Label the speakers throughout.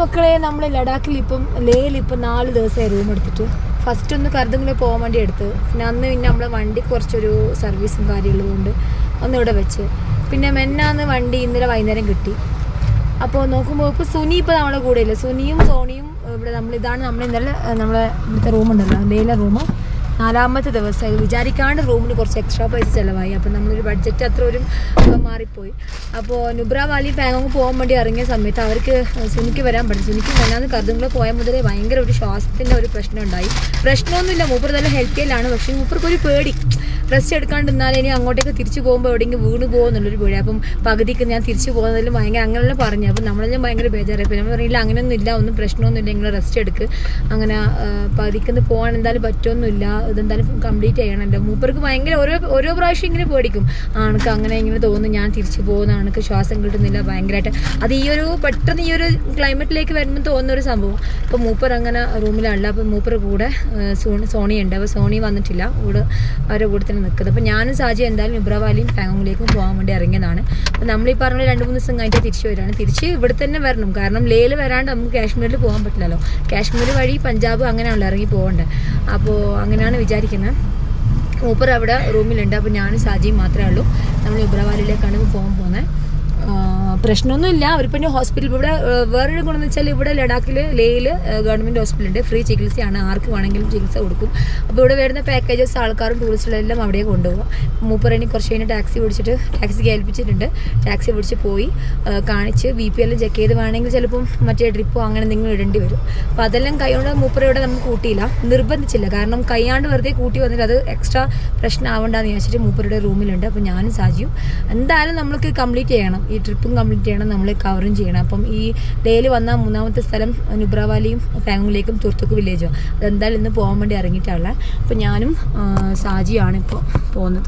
Speaker 1: മക്കളെ നമ്മൾ ലഡാക്കിൽ ഇപ്പം ലേയിൽ ഇപ്പം നാല് ദിവസമായി റൂം എടുത്തിട്ട് ഫസ്റ്റ് ഒന്ന് കരുതുങ്ങളെ പോകാൻ വേണ്ടി എടുത്ത് പിന്നെ അന്ന് പിന്നെ നമ്മളെ വണ്ടി കുറച്ചൊരു സർവീസും കാര്യങ്ങളും കൊണ്ട് ഒന്ന് ഇവിടെ വെച്ച് പിന്നെ മെന്നാന്ന് വണ്ടി ഇന്നലെ വൈകുന്നേരം കിട്ടി അപ്പോൾ നോക്കുമ്പോൾ ഇപ്പോൾ സുനി ഇപ്പോൾ നമ്മളെ കൂടെ ഇല്ല സുനിയും സോണിയും ഇവിടെ നമ്മൾ ഇതാണ് നമ്മൾ ഇന്നലെ ഏഹ്, നമ്മളെ ഇവിടുത്തെ റൂമുണ്ടല്ലോ ലേയിലെ റൂം നാലാമത്തെ ദിവസം ഇത് വിചാരിക്കാണ്ട് റൂമിന് കുറച്ച് എക്സ്ട്രാ പൈസ ചിലവായി അപ്പോൾ നമ്മളൊരു ബഡ്ജറ്റ് അത്ര ഒരു ഏഹ്, മാറിപ്പോയി അപ്പോൾ നുബ്ര വാലി പാങ്ങോങ് പോകാൻ വേണ്ടി ഇറങ്ങിയ സമയത്ത് അവർക്ക് സുനിക്ക് വരാൻ പറ്റും സുനിക്ക് വരാന്ന് കരുതുമ്പോൾ പോയാൽ മുതലേ ഭയങ്കര ഒരു ശ്വാസത്തിൻ്റെ ഒരു പ്രശ്നം ഉണ്ടായി പ്രശ്നമൊന്നുമില്ല മൂപ്പർ നല്ല ഹെൽത്തിയിലാണ് പക്ഷേ മൂപ്പർക്ക് ഒരു പേടി റെസ്റ്റ് എടുക്കാണ്ട് നിന്നാൽ ഇനി അങ്ങോട്ടേക്ക് തിരിച്ചു പോകുമ്പോൾ എവിടെയെങ്കിലും വീണ് പോകുന്നുള്ളൊരു പേടി അപ്പം പകുതിക്ക് ഞാൻ തിരിച്ചു പോകുന്നതിൽ ഭയങ്കര അങ്ങനെല്ലാം പറഞ്ഞു അപ്പം നമ്മളെല്ലാം ഭയങ്കര ബേജാറായി അപ്പം നമ്മൾ പറയില്ല അങ്ങനെയൊന്നും ഇല്ല ഒന്നും പ്രശ്നമൊന്നുമില്ല നിങ്ങൾ റെസ്റ്റ് എടുക്ക് അങ്ങനെ ആ, പകുതിക്കുന്ന് പോകാൻ എന്തായാലും പറ്റുമൊന്നുമില്ല ഇതെന്തായാലും കംപ്ലീറ്റ് ചെയ്യണമല്ലോ മൂപ്പർക്ക് ഭയങ്കര ഓരോ ഓരോ പ്രാവശ്യം ഇങ്ങനെ പേടിക്കും ആണക്ക് അങ്ങനെ ഇങ്ങനെ തോന്നുന്നു ഞാൻ തിരിച്ചു പോകുന്ന ആണക്ക് ശ്വാസം കിട്ടുന്നില്ല ഭയങ്കരമായിട്ട് അത് ഈ ഒരു പെട്ടെന്ന് ഈ ഒരു ക്ലൈമറ്റിലേക്ക് വരുമ്പോൾ തോന്നുന്ന ഒരു സംഭവം അപ്പോൾ മൂപ്പർ അങ്ങനെ റൂമിലല്ല അപ്പോൾ മൂപ്പർ കൂടെ ആ, സോണി സോണിയുണ്ട് അപ്പോൾ സോണി വന്നിട്ടില്ല കൂടെ അവരുടെ കൂടെ തന്നെ നിൽക്കുന്നത് അപ്പോൾ ഞാനും സാജി എന്തായാലും ഇബ്രവാലിയും പാങ്ങോങ്ങിലേക്കും പോകാൻ വേണ്ടി ഇറങ്ങിയതാണ് അപ്പോൾ നമ്മൾ ഈ പറഞ്ഞ രണ്ട് മൂന്ന് ദിവസം കഴിഞ്ഞിട്ട് തിരിച്ചു വരികയാണ് തിരിച്ച് ഇവിടെ തന്നെ വരണം കാരണം ലേയിൽ വരാണ്ട് നമുക്ക് കാശ്മീരിൽ പോകാൻ പറ്റില്ലല്ലോ കാശ്മീർ വഴി പഞ്ചാബ് അങ്ങനെയാണല്ലോ ഇറങ്ങി പോകേണ്ടത് അപ്പോൾ അങ്ങനെയാണ് വിചാരിക്കുന്നത് മൂപ്പർ അവിടെ റൂമിലുണ്ട് അപ്പോൾ ഞാനും സാജിയും മാത്രമേ ഉള്ളൂ നമ്മൾ ഇബ്രവാലിലേക്കാണ് ഇപ്പോൾ പോകാൻ പോകുന്നത് പ്രശ്നമൊന്നുമില്ല അവരിപ്പോൾ ഇനി ഹോസ്പിറ്റൽ ഇവിടെ ആ, വേറൊരു ഗുണം എന്ന് വെച്ചാൽ ഇവിടെ ലഡാക്കിൽ ലേയിൽ ഗവൺമെൻറ് ഹോസ്പിറ്റൽ ഉണ്ട് ഫ്രീ ചികിത്സയാണ് ആർക്ക് വേണമെങ്കിലും ചികിത്സ കൊടുക്കും അപ്പോൾ ഇവിടെ വരുന്ന പാക്കേജസ് ആൾക്കാരും ടൂറിസ്റ്റുകളെല്ലാം അവിടെ കൊണ്ടുപോകും മൂപ്പറേനി കുറച്ച് കഴിഞ്ഞ് ടാക്സി പിടിച്ചിട്ട് ടാക്സി ഏൽപ്പിച്ചിട്ടുണ്ട് ടാക്സി പിടിച്ച് പോയി ആ, കാണിച്ച് ബി പി എല്ലാം ചെക്ക് ചെയ്ത് വേണമെങ്കിൽ ചിലപ്പം മറ്റേ ഡ്രിപ്പോ അങ്ങനെ എന്തെങ്കിലും ഇടേണ്ടി വരും അപ്പോൾ അതെല്ലാം കൈകൊണ്ട് മൂപ്പറ ഇവിടെ നമുക്ക് കൂട്ടിയില്ല നിർബന്ധിച്ചില്ല കാരണം കൈയാണ്ട് വെറുതെ കൂട്ടി വന്നിട്ട് അത് എക്സ്ട്രാ പ്രശ്നം ആവണ്ടെന്ന് വിചാരിച്ചിട്ട് മൂപ്പരുടെ റൂമിലുണ്ട് അപ്പോൾ ഞാനും സാജിയും എന്തായാലും നമ്മൾക്ക് കംപ്ലീറ്റ് ചെയ്യണം ഈ ട്രിപ്പും കംപ്ലീറ്റ് ചെയ്യണം നമ്മൾ കവറും ചെയ്യണം അപ്പം ഈ ഡേയിൽ വന്ന മൂന്നാമത്തെ സ്ഥലം നുബ്രവാലിയും പാങ്ങുലേക്കും തുർത്തുക്ക് വില്ലേജോ അതെന്തായാലും ഇന്ന് പോകാൻ വേണ്ടി ഇറങ്ങിയിട്ടുള്ള അപ്പോൾ ഞാനും ആ, സാജിയാണ് ഇപ്പോൾ പോകുന്നത്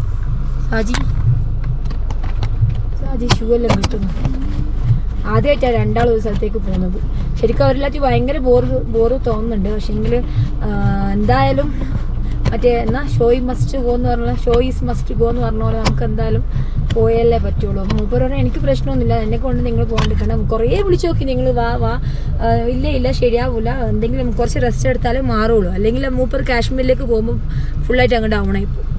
Speaker 1: സാജി സാജി ഷൂ എല്ലാം കിട്ടുന്നു ആദ്യമായിട്ടാണ് രണ്ടാൾ ഒരു സ്ഥലത്തേക്ക് പോകുന്നത് ശരിക്കും അവരില്ലാത്തി ഭയങ്കര ബോറ് ബോറ് തോന്നുന്നുണ്ട് പക്ഷേങ്കിൽ എന്തായാലും മറ്റേ എന്നാ ഷോയി മസ്റ്റ് ഗോ എന്ന് പറഞ്ഞ ഷോ ഈസ് മസ്റ്റ് ഗോ എന്ന് പറഞ്ഞ പോലെ നമുക്ക് എന്തായാലും പോയല്ലേ പറ്റുള്ളൂ മൂപ്പർ പറഞ്ഞാൽ എനിക്ക് പ്രശ്നമൊന്നുമില്ല എന്നെ കൊണ്ട് നിങ്ങൾ പോകാണ്ടിരിക്കണം കുറേ വിളിച്ചു നോക്കി നിങ്ങൾ വാ വാ ആ, ഇല്ല ഇല്ല ശരിയാവില്ല എന്തെങ്കിലും കുറച്ച് റെസ്റ്റ് എടുത്താലേ മാറുള്ളൂ അല്ലെങ്കിൽ മൂപ്പർ കാശ്മീരിലേക്ക് പോകുമ്പോൾ ഫുള്ളായിട്ട് അങ്ങ് ഡൗൺ ആയി പോകും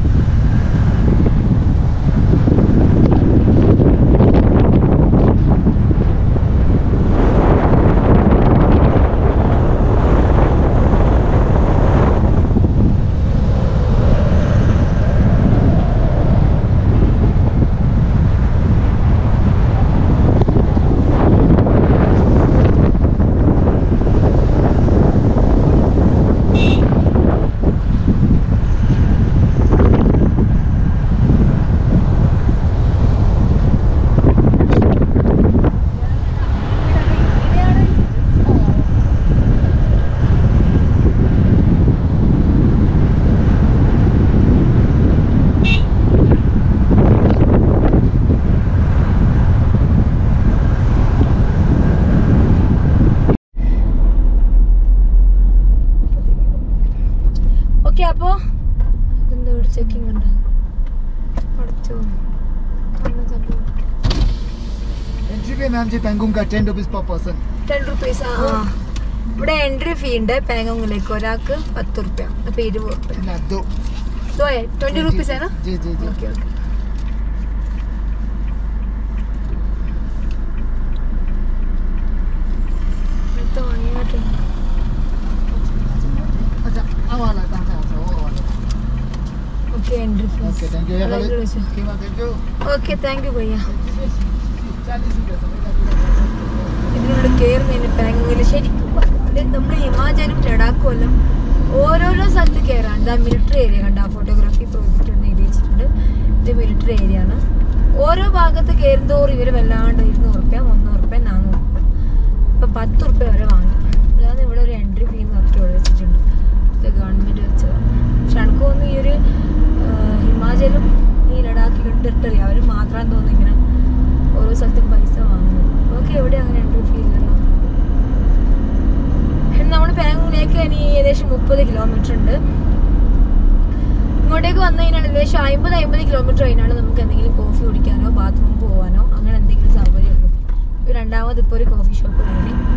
Speaker 1: ഓക്കെ അപ്പോ ഇതെന്താ ഇവിടെ ചെക്കിംഗ് ഉണ്ട് അടച്ചോ എന്താ സംഭവം
Speaker 2: एंट्री पे मैम जी पेंगुम का ten rupees per person
Speaker 1: ten rupees ആ ഇവിടെ എൻട്രി ഫീ ഉണ്ട് പാങ്ങോങ്ങിലേക്ക് ഒരാൾക്ക് പത്ത് റുപ്യ അപ്പൊ ഇരുപത് റുപ്യ
Speaker 2: ना दो
Speaker 1: ട്വന്റി റുപ്പീസ് ആണ്
Speaker 2: जी जी जी
Speaker 1: ഓക്കെ ഓക്കെ
Speaker 2: अच्छा अब वाला कहाँ से आता है वो वाला
Speaker 1: okay entry
Speaker 2: okay
Speaker 1: fees
Speaker 2: thank you ये वाले
Speaker 1: चालीस
Speaker 2: okay ma'am thank you
Speaker 1: thank you ഭയ്യ
Speaker 2: चालीस रुपये
Speaker 1: ഇതിനോട് കയറുന്നതിന് ബാങ്കിൽ ശരിക്കും പറഞ്ഞാൽ നമ്മൾ ഹിമാചലും ലഡാക്കും എല്ലാം ഓരോരോ സ്ഥലത്ത് കയറാൻ ഇതാ മിലിറ്ററി ഏരിയ കണ്ട ഫോട്ടോഗ്രാഫി പ്രോജക്റ്റ് എന്ന് എഴുതി വെച്ചിട്ടുണ്ട് ഇത് മിലിറ്ററി ഏരിയ ആണ് ഓരോ ഭാഗത്ത് കയറുന്തോറും ഇവർ വല്ലാണ്ട് ഇരുന്നൂറ് റുപ്യ മുന്നൂറ് റുപ്യ നാനൂറ് റുപ്യ ഇപ്പം പത്ത് റുപ്യ വരെ വാങ്ങി അല്ലാതെ ഇവിടെ ഒരു എൻട്രി ഫീ എന്ന് പറഞ്ഞിട്ട് ഇവിടെ വെച്ചിട്ടുണ്ട് ഇത് ഗവൺമെൻറ് വെച്ചതാണ് പക്ഷെ എനിക്ക് തോന്നുന്നു ഈ ഒരു ആ, ഹിമാചലും ഈ ലഡാക്ക് ടെറിട്ടറി അവർ മാത്രം തോന്നുന്നു ഇങ്ങനെ ഓരോ സ്ഥലത്തും പൈസ വാങ്ങുന്നത് ഓക്കെ എവിടെ അങ്ങനെ എൻട്രി ഫീ ഇല്ലല്ലോ നമ്മൾ പാങ്ങൂലേക്ക് ഇനി ഏകദേശം മുപ്പത് കിലോമീറ്റർ ഉണ്ട് ഇങ്ങോട്ടേക്ക് വന്നു കഴിഞ്ഞാൽ ഏകദേശം അമ്പത് അമ്പത് കിലോമീറ്റർ കഴിഞ്ഞാൽ നമുക്ക് എന്തെങ്കിലും കോഫി കുടിക്കാനോ ബാത്റൂം പോകാനോ അങ്ങനെ എന്തെങ്കിലും സൗകര്യം ഉള്ളൂ ഇപ്പൊ രണ്ടാമത് ഇപ്പോൾ ഒരു കോഫി ഷോപ്പ് കയറി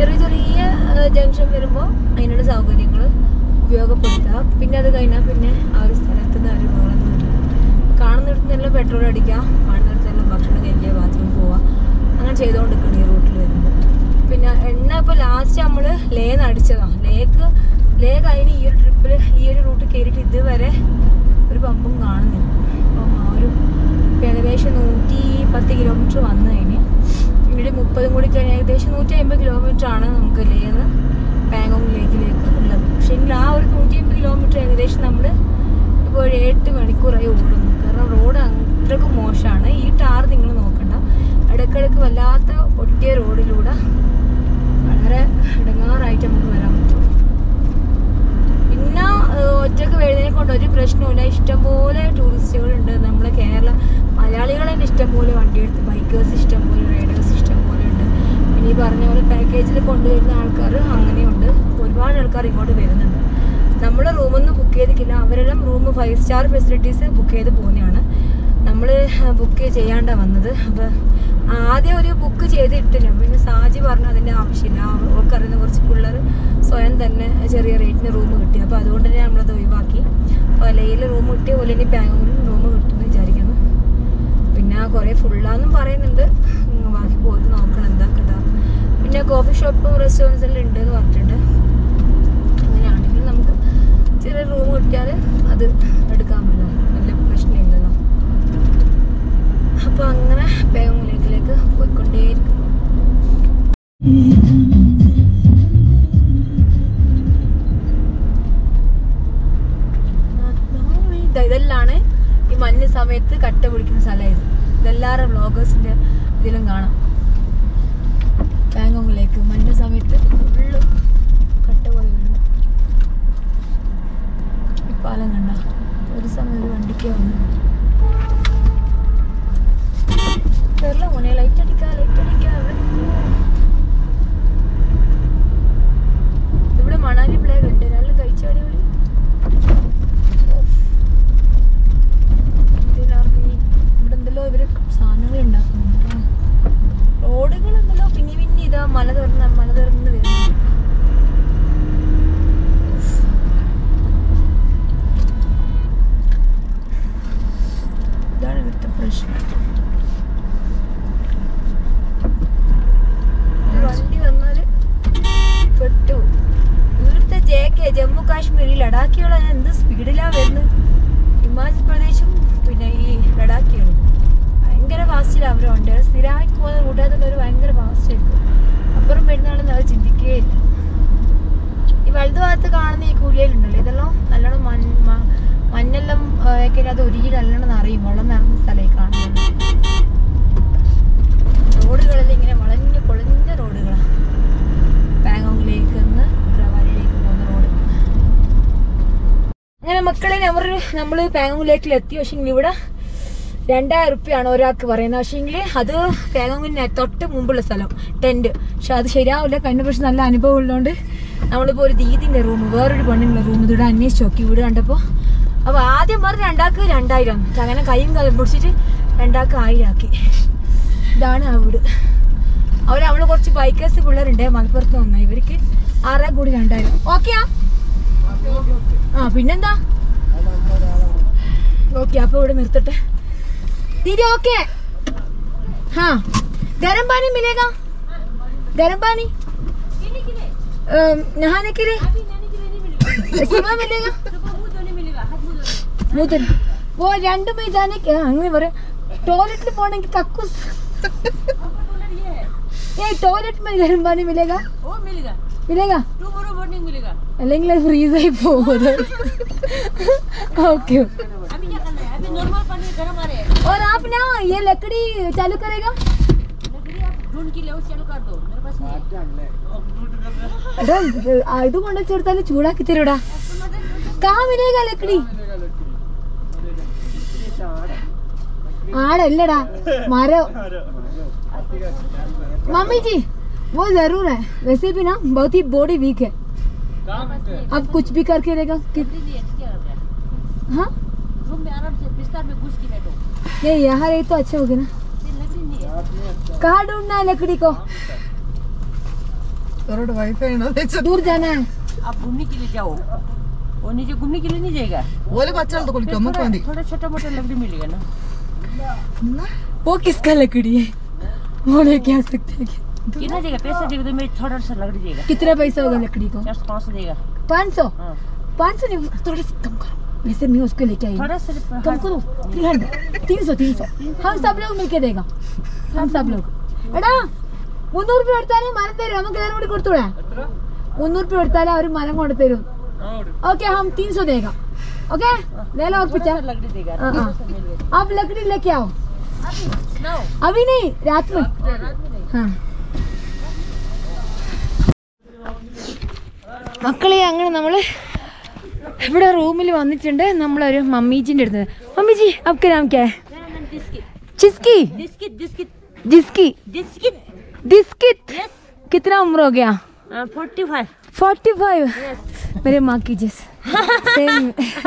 Speaker 1: ചെറിയ ചെറിയ ജംഗ്ഷൻ വരുമ്പോൾ അതിനുള്ള സൗകര്യങ്ങൾ ഉപയോഗപ്പെടുത്തുക പിന്നെ അത് കഴിഞ്ഞാൽ പിന്നെ ആ ഒരു സ്ഥലത്ത് നിന്ന് അവർ വേണമെന്നില്ല കാണുന്നിടത്തുനിന്നെല്ലാം പെട്രോൾ അടിക്കുക കാണുന്നിടത്തെല്ലാം ഭക്ഷണം കഴിക്കുക ബാത്റൂം പോവുക അങ്ങനെ ചെയ്തുകൊണ്ടിരിക്കണം ഈ റൂട്ടിൽ വരുമ്പോൾ പിന്നെ എണ്ണ ഇപ്പോൾ ലാസ്റ്റ് നമ്മൾ ലേന്ന് അടിച്ചതാണ് ലേക്ക് ലേ കഴിഞ്ഞ് ഈ ഒരു ട്രിപ്പിൽ ഈ ഒരു റൂട്ട് കയറിയിട്ട് ഇതുവരെ ഒരു പമ്പും കാണുന്നില്ല അപ്പം ആ ഒരു ഇപ്പം ഏകദേശം നൂറ്റി പത്ത് കിലോമീറ്റർ വന്നു കഴിഞ്ഞ് ഇവിടെ മുപ്പതും കൂടി കഴിഞ്ഞാൽ ഏകദേശം നൂറ്റി അമ്പത് കിലോമീറ്റർ ആണ് നമുക്ക് ലേന്ന് പാങ്കോങ് ലേക്കിലേക്ക് ഉള്ളത് പക്ഷേ എങ്കിൽ ആ ഒരു നൂറ്റി അമ്പത് കിലോമീറ്റർ ഏകദേശം നമ്മൾ ഇപ്പോൾ ഒരു എട്ട് മണിക്കൂറായി ഓടുന്നു കാരണം റോഡ് അത്രക്കും മോശമാണ് ഈ ടാർ നിങ്ങൾ നോക്കണ്ട ഇടയ്ക്കിടയ്ക്ക് വല്ലാത്ത പൊട്ടിയ റോഡിലൂടെ വളരെ ഇടങ്ങാറായിട്ട് നമുക്ക് വരാൻ പറ്റും പിന്നെ ഏഹ്, ഒറ്റക്ക് വരുന്നതിനെ കൊണ്ട് ഒരു പ്രശ്നമില്ല ഇഷ്ടംപോലെ ടൂറിസ്റ്റുകളുണ്ട് നമ്മളെ കേരള മലയാളികൾ തന്നെ ഇഷ്ടംപോലെ വണ്ടിയെടുത്ത് ബൈക്കേഴ്സ് ഇഷ്ടംപോലെ റൈഡേഴ്സ് ഇഷ്ടംപോലെ ഉണ്ട് പിന്നെ ഈ പറഞ്ഞ പോലെ പാക്കേജിൽ കൊണ്ടുവരുന്ന ആൾക്കാർ അങ്ങനെയുണ്ട് ഒരുപാട് ആൾക്കാർ ഇങ്ങോട്ട് വരുന്നുണ്ട് നമ്മൾ റൂമൊന്നും ബുക്ക് ചെയ്തിട്ടില്ല അവരെല്ലാം room five star facilities book ചെയ്ത് പോകുന്നതാണ് നമ്മൾ ബുക്ക് ചെയ്യാണ്ട വന്നത് അപ്പോൾ ആദ്യം ഒരു ബുക്ക് ചെയ്തിട്ടില്ല പിന്നെ സാജി പറഞ്ഞു അതിൻ്റെ ആവശ്യമില്ല അവൾക്കറിയുന്ന കുറച്ച് പിള്ളേർ സ്വയം തന്നെ ചെറിയ റേറ്റിന് റൂം കിട്ടി അപ്പോൾ അതുകൊണ്ട് തന്നെ നമ്മളത് ഒഴിവാക്കി അപ്പോൾ ലയിൽ റൂം കിട്ടി പോലെ ഇനി ബാംഗ്ലൂരിൽ റൂം കിട്ടുമെന്ന് വിചാരിക്കുന്നു പിന്നെ കുറേ ഫുള്ളാന്നും പറയുന്നുണ്ട് ഉം, ബാക്കി പോയിട്ട് നോക്കണം എന്താ കേട്ടോ പിന്നെ കോഫി ഷോപ്പും റെസ്റ്റോറൻറ്റ്സ് എല്ലാം ഉണ്ട് എന്ന് പറഞ്ഞിട്ടുണ്ട് അങ്ങനെയാണെങ്കിൽ നമുക്ക് ചെറിയ റൂം കിട്ടിയാൽ അത് എടുക്കാമല്ലോ വലിയ പ്രശ്നമില്ലല്ലോ അപ്പോൾ അങ്ങനെ ബാംഗ്ലൂരിലേക്ക് പോയിക്കൊണ്ടേയിരിക്കുന്നു ഇത- ഇതെല്ലാണ് ഈ മഞ്ഞ് സമയത്ത് കട്ട പിടിക്കുന്ന സ്ഥലം ഇത് ഇതെല്ലാവരും വ്ളോഗേഴ്സിന്റെ ഇതിലും കാണാം ബാങ്കോങ്ങിലേക്ക് മഞ്ഞ് സമയത്ത് ഫുള്ള് കട്ട പോലെ വീഴുന്നു ഈ പാലം കണ്ട ഒരു സമയം ഒരു വണ്ടിക്ക് വന്നു വരില്ല മോനെ ലൈറ്റ് അടിക്കാ ലൈറ്റ് അടിക്കാ അവിടെ നിൽക്കുവോ? ഇവിടെ മണാലി പ്ലേഗ് ഉണ്ട് നല്ല കഴിച്ചാടി വിളി ഇതിലറിഞ്ഞ് ഇവിടെ എന്തെല്ലോ ഇവര് സാധനങ്ങൾ ഉണ്ടാക്കുന്നുണ്ട് റോഡുകൾ എന്തെല്ലോ പിന്നെ പിന്നെ ഇതാ മല തുറന്ന് മല തുറന്ന് വരുന്നു ഇതാണ് ഇവിടുത്തെ പ്രശ്നം ഒരു വണ്ടി വന്നാല് പെട്ടു ഇവിടുത്തെ ജെ കെ ജമ്മു കാശ്മീർ ഈ ലഡാക്കികൾ എന്ത് സ്പീഡിലാ വരുന്നത് ഹിമാചൽ പ്രദേശും പിന്നെ ഈ ലഡാക്കികളും ഭയങ്കര ഫാസ്റ്റിലാണ് അവർ വണ്ടി സ്ഥിരമായിട്ട് പോകുന്ന റൂട്ടാത്തുള്ളവർ ഭയങ്കര ഫാസ്റ്റ് ആയിരിക്കും അപ്പുറം വരുന്നതാണെന്ന് അവർ ചിന്തിക്കുകയില്ല ഈ വലതുഭാഗത്ത് കാണുന്ന ഈ കുഴിയലുണ്ടല്ലോ ഇതെല്ലാം നല്ലോണം മൺ മ- മഞ്ഞെല്ലാം ആ, ഒക്കെ അത് ഒരുക്കി നല്ലോണം നിറയും വെള്ളം നിറഞ്ഞ സ്ഥലമായി കാണുന്നത് റോഡുകളെല്ലാം ഇങ്ങനെ വളഞ്ഞ് പൊളിഞ്ഞ റോഡുകളാണ് ബാങ്കോങ്ങിലേക്ക് നിന്ന് പ്രവാലിയിലേക്ക് പോകുന്ന റോഡ് അങ്ങനെ മക്കളെ നമ്മൾ നമ്മൾ പാങ്ങോങ്ങിലേക്ക് എത്തി പക്ഷേ ഇവിടെ രണ്ടായിരം റുപ്യാണ് ഒരാൾക്ക് പറയുന്നത് പക്ഷേങ്കിൽ അത് പാങ്ങോങ്ങിന് തൊട്ട് മുമ്പുള്ള സ്ഥലം ടെന്റ് പക്ഷെ അത് ശരിയാവില്ല കഴിഞ്ഞ പക്ഷെ നല്ല അനുഭവം ഉള്ളതുകൊണ്ട് നമ്മളിപ്പോൾ ഒരു ദീദിന്റെ റൂം വേറൊരു പെണ്ണിനുള്ള റൂം ഇതിവിടെ അന്വേഷിച്ച് നോക്കി വീട് കണ്ടപ്പോൾ അപ്പോൾ ആദ്യം പറഞ്ഞ് രണ്ടാൾക്ക് രണ്ടായിരം എന്നിട്ട് അങ്ങനെ കൈയും കാലം പിടിച്ചിട്ട് രണ്ടാൾക്ക് ആയിരം ആക്കി ഇതാണ് ആ വീട് അവർ അവള് കുറച്ച് ബൈക്കേഴ്സ് പിള്ളേരുണ്ട് മലപ്പുറത്ത് വന്ന ഇവർക്ക് ആറാ കൂടി രണ്ടായിരം ഓക്കെയാ ആ പിന്നെന്താ ഓക്കെ അപ്പൊ ഇവിടെ നിർത്തട്ടെ दीदी ओके हाँ गर्म पानी मिलेगा गर्म पानी अम, नहाने के लिए सुबह मिलेगा मुँह धोने- वो രണ്ട് പോയി जाने के അങ്ങനെ പറയാം ടോയ്ലറ്റിൽ പോണെങ്കിൽ കക്കൂസ് ഏ ടോയ്ലറ്റ് में गर्म पानी मिलेगा
Speaker 3: वो मिलेगा
Speaker 1: मिलेगा
Speaker 3: टुमारो मॉर्निंग मिलेगा
Speaker 1: അല്ലെങ്കിൽ അത് ഫ്രീസ് ആയി പോകും ओके
Speaker 3: अभी क्या करना है अभी नॉर्मल पानी गर्म आ रहे हैं
Speaker 1: और आप ना ये लकड़ी चालू करेगा
Speaker 3: लकड़ी आप ढूंढ के ले चालू कर दो मेरे पास नहीं है
Speaker 1: എടാ ഇത് ആ ഇത് കൊണ്ടുവച്ച് കൊടുത്താല് ചൂടാക്കി തരൂടാ കാ മിലേഗ ലക്കടി ആടല്ലടാ മരം मम्मी जी वो जरूर है वैसे भी ना बहुत ही बॉडी वीक है अब कुछ भी करके रहेगा कि
Speaker 3: लकड़ी नहीं है तो क्या हो गया
Speaker 1: हाँ
Speaker 3: रूम में आराम से बिस्तर में घुस के बैठो
Speaker 1: ये यहाँ रही तो अच्छा हो गया ना
Speaker 3: ये लकड़ी नहीं है
Speaker 1: कहाँ ढूंढना है लकड़ी को
Speaker 2: അവരോട് വൈഫൈ ഉണ്ടോ
Speaker 1: दूर जाना है
Speaker 3: आप घूमने के लिए जाओ वो नीचे घूमने के लिए नहीं जाएगा
Speaker 2: ഓല് പച്ചവെള്ളത്ത് കുളിക്കും നമുക്ക് മതി
Speaker 3: थोड़ा छोटा मोटा लकड़ी मिलेगा ना
Speaker 1: वो किसका लकड़ी है वो लेके आ सकते हैं क्या?
Speaker 3: कितना देगा पैसा देगा तो मैं थोड़ा सा लकड़ी देगा
Speaker 1: कितना पैसा होगा लकड़ी को
Speaker 3: चार सौ पाँच सौ देगा
Speaker 1: पाँच सौ
Speaker 3: हाँ
Speaker 1: पाँच सौ नहीं थोड़ा सा कम करो वैसे मैं उसको लेके आई हूँ।
Speaker 3: थोड़ा सा
Speaker 1: कम करो थ्री हंड्रेड तीन सौ तीन सौ हम सब लोग मिलके देगा हम सब लोग എടാ മുന്നൂറ് രൂപ എടുത്താലേ മരം തരും നമുക്ക് എല്ലാവരും കൂടി കൊടുത്തൂടെ മുന്നൂറ് രൂപ എടുത്താലേ അവർ മരം കൊണ്ട് തരും ഓക്കെ ഹം तीन सौ देगा ओके ले लो और पिक्चर
Speaker 3: लकड़ी देगा
Speaker 1: हाँ, हाँ। आप लकड़ी लेके आओ
Speaker 3: No.
Speaker 1: अभी नहीं रात में हाँ മക്കളെ അങ്ങനെ നമ്മൾ ഇവിടെ റൂമിൽ വന്നിട്ടുണ്ട് നമ്മളൊരു മമ്മീജിന്റെ അടുത്ത് മമ്മീജി आपका नाम क्या है चिस्की
Speaker 3: डिस्किट डिस्किट
Speaker 1: जिसकी
Speaker 3: डिस्किट
Speaker 1: डिस्किट कितना उम्र हो गया
Speaker 3: फोर्टी फाइव
Speaker 1: फोर्टी फाइव मेरे माँ की जिस सेम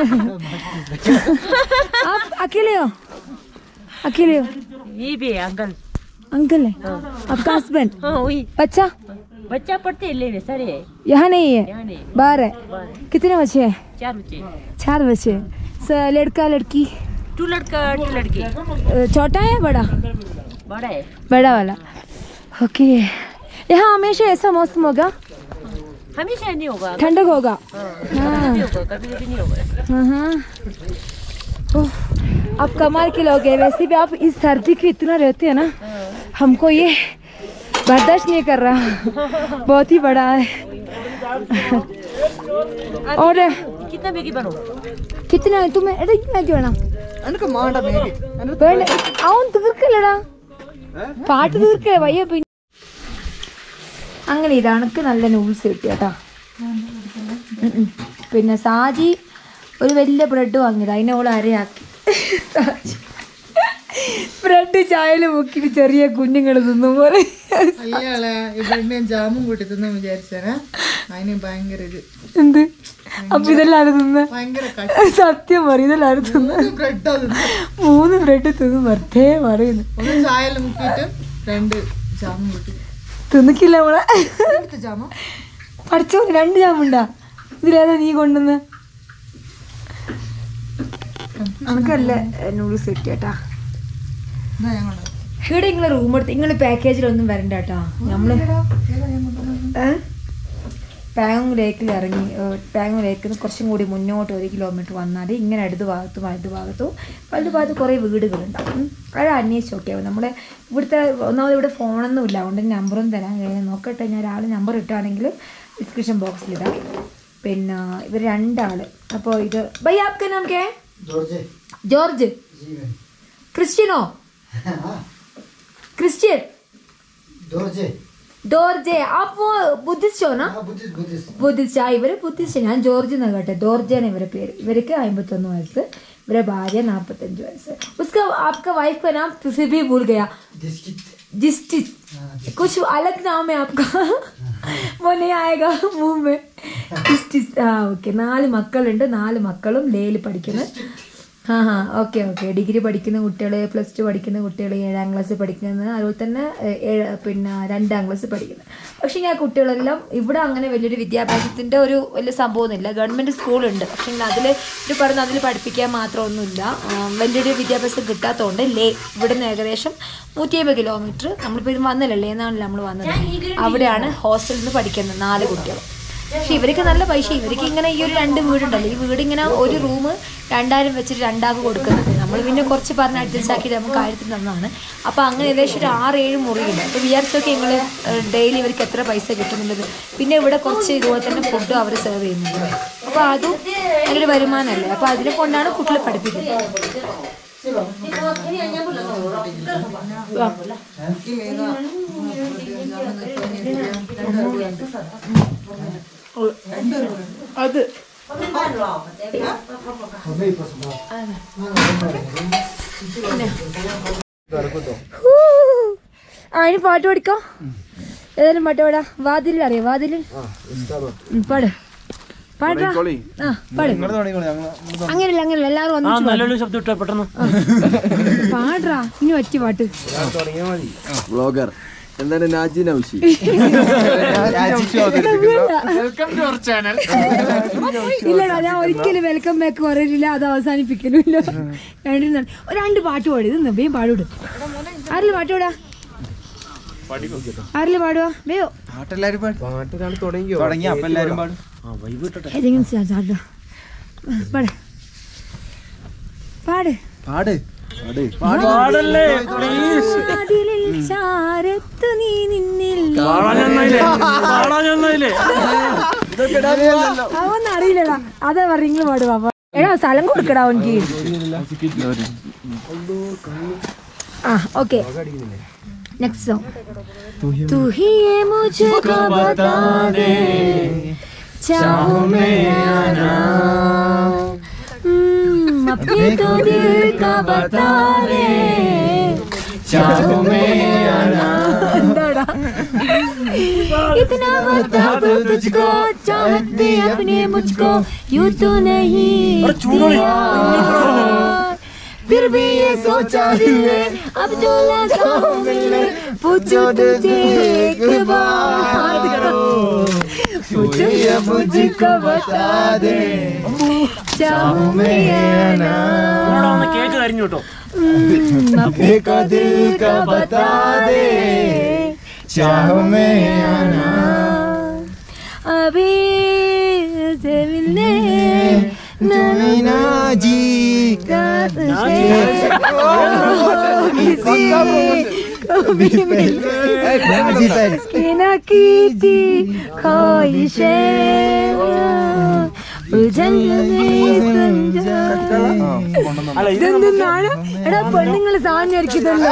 Speaker 1: आप अकेले हो अकेले हो
Speaker 3: ये भी है अंकल
Speaker 1: अंकल है आपका हस्बैंड
Speaker 3: हाँ वही
Speaker 1: बच्चा
Speaker 3: बच्चा पढ़ते हैं ले सारे है
Speaker 1: यहाँ नहीं है
Speaker 3: यहाँ नहीं
Speaker 1: बाहर है
Speaker 3: बाहर है।
Speaker 1: कितने बच्चे हैं
Speaker 3: चार बच्चे
Speaker 1: चार बच्चे हैं। स- लड़का लड़की
Speaker 3: टू लड़का टू लड़की
Speaker 1: अ, छोटा है बड़ा
Speaker 3: बड़ा है
Speaker 1: बड़ा वाला ओके यहाँ हमेशा ऐसा मौसम होगा
Speaker 3: हमेशा नहीं होगा
Speaker 1: ठंडक होगा
Speaker 3: हाँ
Speaker 1: हाँ
Speaker 3: कभी होगा कभी कभी नहीं होगा
Speaker 1: हाँ हाँ ओह, आप कमाल के लोग हैं वैसे भी आप इस सर्दी के इतना रहते हैं ना हमको ये बर्दाश्त नहीं कर रहा बहुत ही बड़ा है और
Speaker 3: कितना बेगी बनो
Speaker 1: कितना है तुम्हें अरे इतना क्यों ना
Speaker 2: എനിക്ക് മാണ്ട മേരി
Speaker 1: വേണ്ട അവൻ തീർക്കല്ലടാ പാട്ട് തീർക്കേ വയ്യ പിന്നെ അങ്ങനെ ഇതണക്ക് നല്ല നൂൽസ് കിട്ടി കേട്ടാ ഉം ഉം. പിന്നെ സാജി ഒരു വലിയ ബ്രെഡ് വാങ്ങിയത് അതിനോള് അരയാക്കി സാജി ബ്രെഡ് ചായയിൽ മുക്കിട്ട് ചെറിയ കുഞ്ഞുങ്ങൾ തിന്നും പോലെ
Speaker 2: അയ്യാളെ ഇവിടെ ജാമും കൂട്ടി തിന്നു വിചാരിച്ചേനെ അതിന് ഭയങ്കര ഇത്
Speaker 1: എന്ത് അപ്പൊ ഇതെല്ലാരും തിന്ന്
Speaker 2: ഭയങ്കര
Speaker 1: സത്യം പറയും ഇതെല്ലാരും തിന്ന്
Speaker 2: ബ്രെഡാ തിന്നു
Speaker 1: മൂന്ന് ബ്രെഡ് തിന്ന് വെറുതെ പറയുന്നു
Speaker 2: ഒന്ന് ചായയിൽ മുക്കിയിട്ട് രണ്ട് ജാമും കൂട്ടി
Speaker 1: തിന്നിക്കില്ല നമ്മളെ
Speaker 2: എടുത്ത ജാമ
Speaker 1: പഠിച്ചോ രണ്ട് ജാമുണ്ടാ ഇതിലേതാ നീ കൊണ്ടുവന്ന് നമുക്കല്ല നൂഡിൽസ് കിട്ടി കേട്ടാ
Speaker 2: എന്നാ ഞാൻ കൊണ്ടുവരാം.
Speaker 1: ഇവിടെ നിങ്ങൾ റൂം എടുത്ത് നിങ്ങൾ പാക്കേജിലൊന്നും വരണ്ട കേട്ടാ നമ്മള് പാങ്ങ് ലേക്കിൽ ഇറങ്ങി പാങ്ങ് ലേക്കിൽ നിന്ന് കുറച്ചും കൂടി മുന്നോട്ട് ഒരു കിലോമീറ്റർ വന്നാൽ ഇങ്ങനെ ഇടത് ഭാഗത്തും വലത് ഭാഗത്തും വലത് ഭാഗത്ത് കുറേ വീടുകളുണ്ടാവും ഉം. അത് അന്വേഷിച്ച് നോക്കിയാൽ മതി നമ്മളെ ഇവിടുത്തെ ഒന്നാമത് ഇവിടെ ഫോണൊന്നും ഇല്ല അതുകൊണ്ട് നമ്പറും തരാൻ കഴിയും നോക്കട്ടെ ഞാൻ ഒരാൾ നമ്പർ ഇട്ടാണെങ്കിൽ ഡിസ്ക്രിപ്ഷൻ ബോക്സിൽ ഇടാം പിന്നെ ഇവർ രണ്ടാൾ അപ്പോൾ ഇത് ബൈ ആപ്ക നാം കേ ജോർജ് ക്രിസ്ത്യനോ ക്രിസ്ത്യൻ ഡോർജെ അപ്പോ ബുദ്ധിസ്റ്റോ ना ബുദ്ധിസ്റ്റ് ആ ഇവര് ബുദ്ധിസ്റ്റ് ഞാൻ ജോർജ് എന്നാ കേട്ടെ ഡോർജാണ് ഇവരെ പേര് ഇവർക്ക് അമ്പത്തൊന്ന് വയസ്സ് ഇവരെ ഭാര്യ നാപ്പത്തഞ്ച് വയസ്സ് उसका आपका वाइफ का नाम फिर भी भूल गया जिस्टिस कुछ अलग नाम है आपका वो नहीं आएगा मुंह में जिस्टिस ആ ഓക്കെ നാല് മക്കളുണ്ട് നാല് മക്കളും ലേയിൽ പഠിക്കുന്നത് ആ ഹാ ഓക്കെ ഓക്കെ ഡിഗ്രി പഠിക്കുന്ന കുട്ടികൾ പ്ലസ് ടു പഠിക്കുന്ന കുട്ടികൾ ഏഴാം ക്ലാസ് പഠിക്കുന്നത് അതുപോലെ തന്നെ ഏ- ഏഴ് പിന്നെ രണ്ടാം ക്ലാസ് പഠിക്കുന്നത് പക്ഷേ ഞാൻ കുട്ടികളെല്ലാം ഇവിടെ അങ്ങനെ വലിയൊരു വിദ്യാഭ്യാസത്തിൻ്റെ ഒരു വലിയ സംഭവമൊന്നുമില്ല ഗവൺമെൻറ് സ്കൂളുണ്ട് പക്ഷേ അതിൽ ഇത് പറഞ്ഞ് അതിൽ പഠിപ്പിക്കാൻ മാത്രമൊന്നുമില്ല ആ, വലിയൊരു വിദ്യാഭ്യാസം കിട്ടാത്തതുകൊണ്ട് ലേ ഇവിടുന്ന് ഏകദേശം നൂറ്റി അമ്പത് കിലോമീറ്റർ നമ്മളിപ്പോൾ ഇത് വന്നില്ലല്ലേ എന്നാണല്ലോ നമ്മൾ വന്നത് അവിടെയാണ് ഹോസ്റ്റലിൽ നിന്ന് പഠിക്കുന്നത് നാല് കുട്ടികൾ പക്ഷെ ഇവർക്ക് നല്ല പൈസ ഇവർക്ക് ഇങ്ങനെ ഈ ഒരു രണ്ട് വീടുണ്ടല്ലോ ഈ വീട് ഇങ്ങനെ ഒരു റൂം രണ്ടായിരം വെച്ചിട്ട് രണ്ടാൾക്ക് കൊടുക്കുന്നുണ്ട് നമ്മൾ പിന്നെ കുറച്ച് പറഞ്ഞ് അഡ്ജസ്റ്റ് ആക്കിയിട്ട് നമുക്ക് ആയിരത്തി തന്നതാണ് അപ്പോൾ അങ്ങനെ ഏകദേശം ഒരു ആറ് ഏഴ് മുറിയുണ്ട് അപ്പോൾ വിചാരിച്ചൊക്കെ നിങ്ങൾ ഡെയിലി ഇവർക്ക് എത്ര പൈസ കിട്ടുന്നുള്ളത് പിന്നെ ഇവിടെ കുറച്ച് ഇതുപോലെ തന്നെ ഫുഡും അവർ സെർവ് ചെയ്യുന്നുണ്ട് അപ്പോൾ അതും നല്ലൊരു വരുമാനമല്ലേ അപ്പോൾ അതിനെ കൊണ്ടാണ് കുട്ടികളെ പഠിപ്പിക്കുന്നത് അത് ആ ഇനി പാട്ട് പഠിക്കാം ഏതായാലും പാട്ട് പാടാ വാതിലിൽ അറിയാം വാതിലിൽ ഉം, പാട് പാടാ ആ പാട് അങ്ങനെയല്ല അങ്ങനെയല്ല എല്ലാവരും ഒന്നിച്ച് പാട്.
Speaker 3: ശബ്ദം ഇട്ടോ പെട്ടെന്ന്
Speaker 1: പാടാ ഇനി ഒറ്റ പാട്ട്
Speaker 4: വ്ളോഗർ എന്താണ് നാജി നൗഷി
Speaker 1: ഇല്ലടാ ഞാൻ ഒരിക്കലും വെൽക്കം ബാക്ക് പറയില്ല അത് അവസാനിപ്പിക്കലുമില്ല രണ്ടിനും നല്ല- ഒരു രണ്ട് പാട്ട് പാടി ഇത് വേം പാടൂട് ആരില് പാട്ട് പാടാ ആരില് പാടുവാ വേയോ
Speaker 5: പാട്ടെല്ലാരും പാടും
Speaker 4: പാട്ടൊരാൾ തുടങ്ങിയോ
Speaker 5: തുടങ്ങി അപ്പൊ എല്ലാരും പാടും
Speaker 1: ഏതെങ്കിലും ചാ- ചാടാ. പാട് പാട്
Speaker 5: പാട്
Speaker 1: വാതിലിൽ ചാരത്തു നീ നിന്നിൽ അവൻ അറിയില്ലടാ അതാ പറ നിങ്ങൾ പാടുവാ പാ. എടാ സ്ഥലം കൊടുക്കടാ അവൻക്ക് ആ ഓക്കെ നെക്സ്റ്റ് സോങ് तू ही ये मुझको बता दे चाहो मैं आना हम्म, अपने तो दिल का बता दे चाहो मैं आना इतना बता दो तुझको चाहत भी अपने मुझको यूं तो नहीं दिया फिर भी ये सोचा दिल ने अब जो लगा हो मिलने पूछो तुझे एक बार पूछो ये मुझको बता दे चाहूं मैं आना
Speaker 3: കേക്ക് കരിഞ്ഞു കേട്ടോ
Speaker 1: अपने को दिल का बता दे
Speaker 5: चाहो मैं आना
Speaker 1: अभी से मिलने
Speaker 5: मीना जी
Speaker 1: का तुझे किसी को भी मिले
Speaker 5: जी पैरिस
Speaker 1: बिना की थी ख्वाहिशें ഉൾജൻ
Speaker 3: അല്ല ഇത്
Speaker 1: ഇതെന്താണ് എടാ പെണ്ണുങ്ങള് സാധനം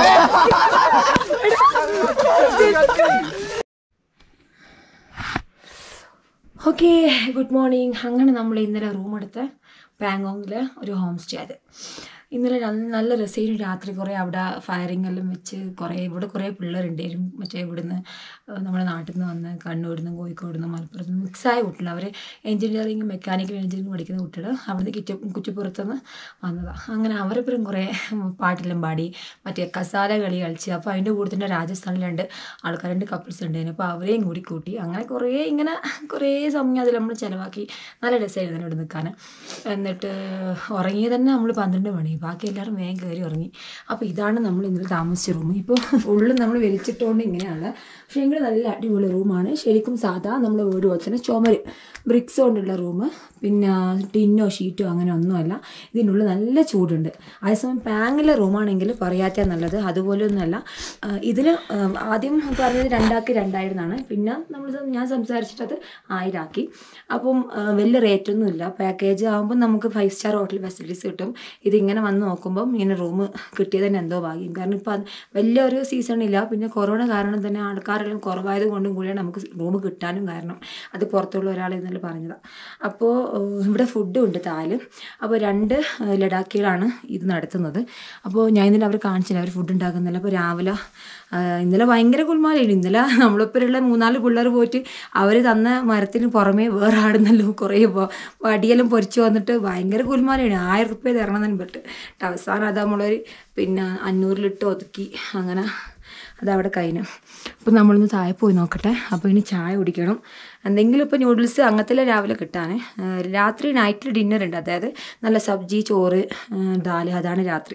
Speaker 1: ഓക്കെ ഗുഡ് മോർണിംഗ് അങ്ങനെ നമ്മൾ ഇന്നലെ റൂം എടുത്ത് ബാങ്കോങ്ങിൽ ഒരു ഹോം സ്റ്റേ അത് ഇന്നലെ നല്ല നല്ല രസമായിരുന്നു രാത്രി കുറേ അവിടെ ഫയറിംഗ് എല്ലാം വെച്ച് കുറേ ഇവിടെ കുറേ പിള്ളേരുണ്ടായിരുന്നു മറ്റേ ഇവിടുന്ന് ഏഹ് നമ്മുടെ നാട്ടിൽ നിന്ന് വന്ന് കണ്ണൂരിൽ നിന്ന് കോഴിക്കോട് നിന്ന് മലപ്പുറത്ത് നിന്ന് മിക്സായ കുട്ടികൾ അവർ എഞ്ചിനീയറിംഗ് മെക്കാനിക്കൽ എഞ്ചിനീയറിംഗ് പഠിക്കുന്ന കുട്ടികൾ അവിടുന്ന് കിറ്റ കുറ്റിപ്പുറത്തുനിന്ന് വന്നതാണ് അങ്ങനെ അവരെപ്പോഴും കുറേ പാട്ടെല്ലാം പാടി മറ്റേ കസാല കളി കളിച്ച് അപ്പോൾ അതിൻ്റെ കൂടെ തന്നെ രാജസ്ഥാനിൽ രണ്ട് ആൾക്കാർ രണ്ട് കപ്പിൾസ് ഉണ്ടായിരുന്നു അപ്പോൾ അവരെയും കൂടി കൂട്ടി അങ്ങനെ കുറേ ഇങ്ങനെ കുറേ സമയം അതിൽ നമ്മൾ ചിലവാക്കി നല്ല രസമായിരുന്നു ഇവിടെ നിൽക്കാൻ എന്നിട്ട് ഉറങ്ങിയത് തന്നെ നമ്മൾ പന്ത്രണ്ട് മണി ബാക്കി എല്ലാവരും വേഗം കയറി ഉറങ്ങി അപ്പോൾ ഇതാണ് നമ്മൾ ഇന്നലെ താമസിച്ച റൂം ഇപ്പോൾ ഫുള്ള് നമ്മൾ വലിച്ചിട്ടുകൊണ്ട് ഇങ്ങനെയാണ് പക്ഷേ എങ്കിൽ നല്ല അടിപൊളി റൂമാണ് ശരിക്കും സാധാ നമ്മൾ വീട് പോലെ തന്നെ ചുമര് ബ്രിക്സ് കൊണ്ടുള്ള റൂം പിന്നെ ടിന്നോ ഷീറ്റോ അങ്ങനെ ഒന്നുമല്ല ഇതിനുള്ളിൽ നല്ല ചൂടുണ്ട് അതേസമയം പാങ്ങിലെ റൂമാണെങ്കിൽ പറയാത്ത നല്ലത് അതുപോലെ ഒന്നുമല്ല ഇതിൽ ആദ്യം പറഞ്ഞത് രണ്ടാക്കി രണ്ടായിരുന്നാണ് പിന്നെ നമ്മൾ ഞാൻ സംസാരിച്ചിട്ടത് ആയിരാക്കി അപ്പം ആ, വലിയ റേറ്റൊന്നും ഇല്ല പാക്കേജ് ആകുമ്പോൾ നമുക്ക് ഫൈവ് സ്റ്റാർ ഹോട്ടൽ ഫെസിലിറ്റീസ് കിട്ടും ഇതിങ്ങനെ വന്ന് നോക്കുമ്പം ഇങ്ങനെ റൂം കിട്ടിയത് തന്നെ എന്തോ ഭാഗ്യം കാരണം ഇപ്പം അത് വലിയൊരു സീസൺ ഇല്ല പിന്നെ കൊറോണ കാരണം തന്നെ ആൾക്കാരെല്ലാം കുറവായത് കൊണ്ടും കൂടിയാണ് നമുക്ക് റൂം കിട്ടാനും കാരണം അത് പുറത്തുള്ള ഒരാൾ ഇന്നലെ പറഞ്ഞതാണ് അപ്പോൾ ഇവിടെ ഫുഡും ഉണ്ട് താല് അപ്പോൾ രണ്ട് ഏഹ്, ലഡാക്കികളാണ് ഇത് നടത്തുന്നത് അപ്പോൾ ഞാൻ ഇന്നലെ അവർ കാണിച്ചില്ല അവർ ഫുഡ് ഉണ്ടാക്കുന്നില്ല അപ്പോൾ രാവിലെ ആ, ഇന്നലെ ഭയങ്കര കുൽമാലായിരുന്നു ഇന്നലെ നമ്മളിപ്പോഴുള്ള മൂന്നാല് പിള്ളേർ പോയിട്ട് അവർ തന്ന മരത്തിന് പുറമേ വേറെ ആടുന്നല്ലോ കുറേ പോ- വടിയെല്ലാം പൊരിച്ച് വന്നിട്ട് ഭയങ്കര കുൽമാലയാണ് ആയിരം റുപ്യ തരണം തന്നെ പെട്ട് എന്നിട്ട് അവസാനം അത് നമ്മളൊരു പിന്നെ അഞ്ഞൂറിലിട്ട് ഒതുക്കി അങ്ങനെ അതവിടെ കഴിഞ്ഞു അപ്പം നമ്മളൊന്ന് താഴെ പോയി നോക്കട്ടെ അപ്പോൾ ഇനി ചായ കുടിക്കണം എന്തെങ്കിലും ഇപ്പോൾ ന്യൂഡിൽസ് അങ്ങനത്തെ രാവിലെ കിട്ടാനേ രാത്രി നൈറ്റിൽ ഡിന്നർ ഉണ്ട് അതായത് നല്ല സബ്ജി ചോറ് ആ, ദാല് അതാണ് രാത്രി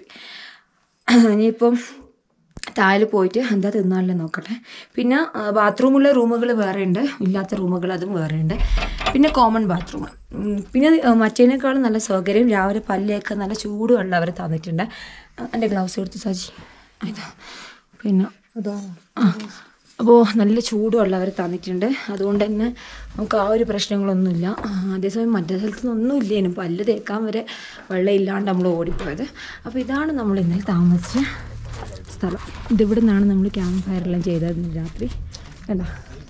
Speaker 1: ഇനിയിപ്പം താഴെ പോയിട്ട് എന്താ തിന്നാളില്ല നോക്കട്ടെ പിന്നെ ബാത്റൂമുള്ള റൂമുകൾ വേറെ ഉണ്ട് ഇല്ലാത്ത റൂമുകൾ അതും വേറെ ഉണ്ട് പിന്നെ കോമൺ ബാത്റൂം പിന്നെ ആ, മറ്റേനേക്കാളും നല്ല സൗകര്യം രാവിലെ പല്ലേക്ക് നല്ല ചൂടുവെള്ളം അവർ തന്നിട്ടുണ്ട് ആ, എൻ്റെ ഗ്ലൗസ് എടുത്ത് സജി ഇതാ പിന്നെ ആ അപ്പോൾ നല്ല ചൂടുവെള്ളം അവർ തന്നിട്ടുണ്ട് അതുകൊണ്ട് തന്നെ നമുക്ക് ആ ഒരു പ്രശ്നങ്ങളൊന്നുമില്ല ആ, അതേസമയം മറ്റേ സ്ഥലത്തൊന്നും ഇല്ലേനും പല്ല് തേക്കാൻ വരെ വെള്ളം ഇല്ലാണ്ട് നമ്മൾ ഓടിപ്പോയത് അപ്പോൾ ഇതാണ് നമ്മൾ ഇന്നലെ താമസിച്ച സ്ഥലം ഇതിവിടെ നിന്നാണ് നമ്മൾ ക്യാമ്പ് ഫയറെല്ലാം ചെയ്തത് ഇന്ന് രാത്രി കണ്ടോ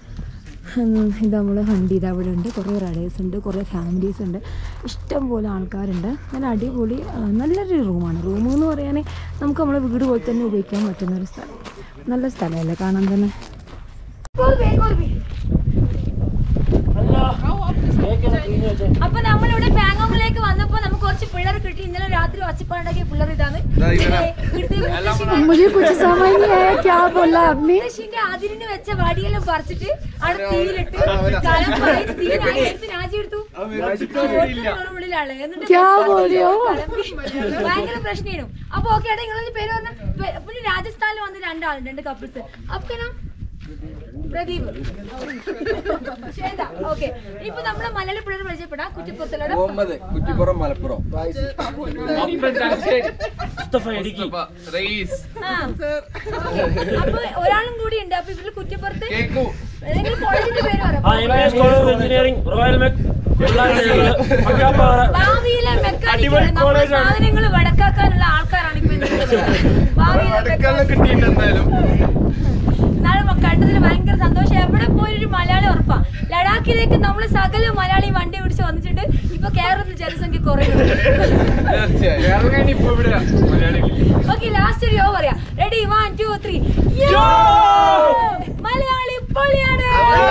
Speaker 1: ഉം, ഇത് നമ്മൾ വണ്ടി ഇത് അവിടെ ഉണ്ട് കുറേ റൈഡേഴ്സ് ഉണ്ട് കുറേ ഫാമിലീസ് ഉണ്ട് ഇഷ്ടം പോലെ ആൾക്കാരുണ്ട് നല്ല അടിപൊളി ആ, നല്ലൊരു റൂമാണ് റൂം എന്ന് പറയാൻ നമുക്ക് നമ്മളെ വീട് പോലെ തന്നെ ഉപയോഗിക്കാൻ പറ്റുന്ന ഒരു സ്ഥലം നല്ല സ്ഥലമല്ലേ കാണാൻ തന്നെ അപ്പൊ നമ്മളിവിടെ ബാങ്കോങ്ങിലേക്ക് വന്നപ്പോ നമുക്ക് കുറച്ച് പിള്ളേർ കിട്ടി ഇന്നലെ രാത്രി ഒച്ചപ്പാണ്ടാക്കിയ പിള്ളേർ ഇതാണ് मुझे कुछ समझ नहीं आया क्या बोला आपने മതിലിന് വെച്ച വടിയെല്ലാം പറിച്ചിട്ട് അവിടെ തീയിലിട്ട് കലമ്പായി തീയിലായി എടുത്ത് രാജി എടുത്തു ഒറ്റ ഉള്ളിലാണ് എന്നിട്ട് കലമ്പി. ഭയങ്കര പ്രശ്നമായിരുന്നു അപ്പൊ ഓക്കെ ഏട്ടാ നിങ്ങളെ പേര് പറഞ്ഞ പിന്നെ രാജസ്ഥാനിൽ വന്ന് രണ്ടാളുണ്ട് രണ്ട് കപ്പിൾസ് അപ്പൊ പ്രദീപ് ശ്വേത ഓക്കെ ഇപ്പൊ നമ്മളെ മലയാളി പിള്ളേർ പരിചയപ്പെടാം കുറ്റിപ്പുറത്തുള്ള
Speaker 4: മുഹമ്മദ് കുറ്റിപ്പുറം മലപ്പുറം
Speaker 1: ആ. അപ്പൊ ഒരാളും കൂടി ഉണ്ട് അപ്പൊ ഇവര് കുറ്റിപ്പുറത്ത് നിങ്ങൾ കോളേജിന്റെ പേര് പറ
Speaker 6: IMS College of Engineering, Royal Mech, മക്കാപ്പാറ
Speaker 1: ഭാവിയിലെ മെക്കാനിക്കൽ
Speaker 6: അടിപൊളി
Speaker 1: നമ്മുടെ
Speaker 6: college ആണ്.
Speaker 1: സാധനങ്ങൾ വടക്കാക്കാനുള്ള ആൾക്കാരാണ് ഇപ്പൊ ഇന്ന് ഭാവിയിലെ
Speaker 4: കിട്ടിയിട്ടുണ്ടായാലും
Speaker 1: നാളെ കണ്ടതിൽ ഭയങ്കര സന്തോഷം എവിടെ പോയൊരു മലയാളി ഉറപ്പാ ലഡാക്കിലേക്ക് നമ്മൾ സകല മലയാളി വണ്ടി പിടിച്ച് വന്നിട്ടുണ്ട് ഇപ്പൊ കേരളത്തിൽ ജനസംഖ്യ കുറയുന്നു ഓക്കെ ലാസ്റ്റ് ഒരു യോ പറയാം ready one two three Malayali പൊളിയാണ്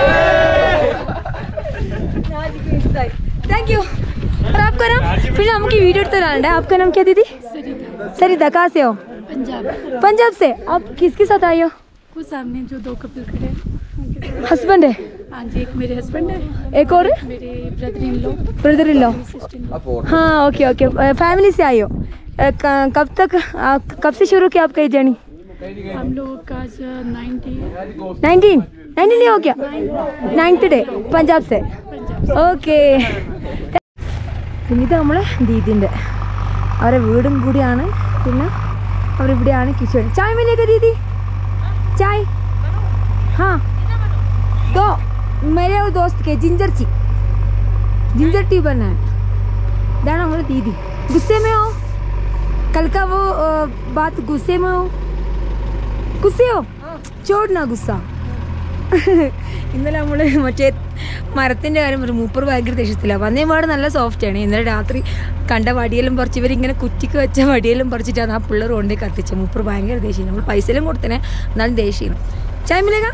Speaker 1: താങ്ക് യു और आपका नाम फिर हमकी वीडियो तो डालना है आपका नाम क्या दीदी सरिता कहाँ से हो
Speaker 7: पंजाब
Speaker 1: पंजाब से आप किसके साथ आई हो
Speaker 7: वो सामने जो दो कपल खड़े हैं
Speaker 1: हस्बैंड है
Speaker 7: हाँ जी एक मेरे हस्बैंड है
Speaker 1: एक और
Speaker 7: मेरे brother in law
Speaker 1: brother in law
Speaker 7: sister
Speaker 4: അപ്പോ
Speaker 1: हाँ ओके ओके फैमिली से आई हो अ, क- कब तक आ, कब से शुरू किया आपका ये जर्नी
Speaker 7: हम लोग का नाइनटी
Speaker 1: नाइनटीन नाइनटीन नहीं हो गया नाइन्थ डे पंजाब से ഓക്കെ പിന്നെ ഇത് നമ്മളെ ദീദിൻ്റെ അവരെ വീടും കൂടിയാണ് പിന്നെ അവരിവിടെയാണ് കിച്ചൺ ചായ മേലേക്ക് ദീദി ചായ हाँ तो मेरे वो दोस्त के जिंजर ची जिंजर टी बना है इതാണ് നമ്മുടെ ദീദി गुस्से में हो कल का वो अ, बात गुस्से में हो गुस्से हो छोड़ना गुस्सा ഇന്നലെ നമ്മൾ മറ്റേ മരത്തിൻ്റെ കാര്യം ഒരു മൂപ്പർ ഭയങ്കര ദേഷ്യത്തില്ല വന്നേ പാട് നല്ല സോഫ്റ്റാണ് ഇന്നലെ രാത്രി കണ്ട വടിയെല്ലാം പറിച്ച് ഇവരിങ്ങനെ കുറ്റിക്ക് വെച്ച വടിയെല്ലാം പറിച്ചിട്ടാണ് ആ പിള്ളേർ കൊണ്ടേ കത്തിച്ച മൂപ്പർ ഭയങ്കര ദേഷ്യം നമ്മൾ പൈസയെല്ലാം കൊടുത്തനെ എന്നാലും ദേഷ്യം ചായമില്ലേക്കാ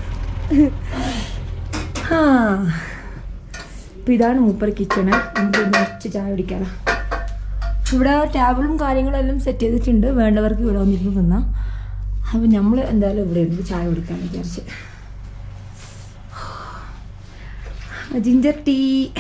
Speaker 1: ആ അപ്പം ഇതാണ് മൂപ്പർ കിച്ചണ് നമുക്ക് കുറച്ച് ചായ കുടിക്കാനാ ഇവിടെ ടേബിളും കാര്യങ്ങളും എല്ലാം സെറ്റ് ചെയ്തിട്ടുണ്ട് വേണ്ടവർക്ക് ഇവിടെ വന്നിരുന്ന് തിന്നാം അപ്പം നമ്മൾ എന്തായാലും ഇവിടെ ഇരുന്ന് ചായ കുടിക്കാൻ വിചാരിച്ച് ജിഞ്ചർ ടീ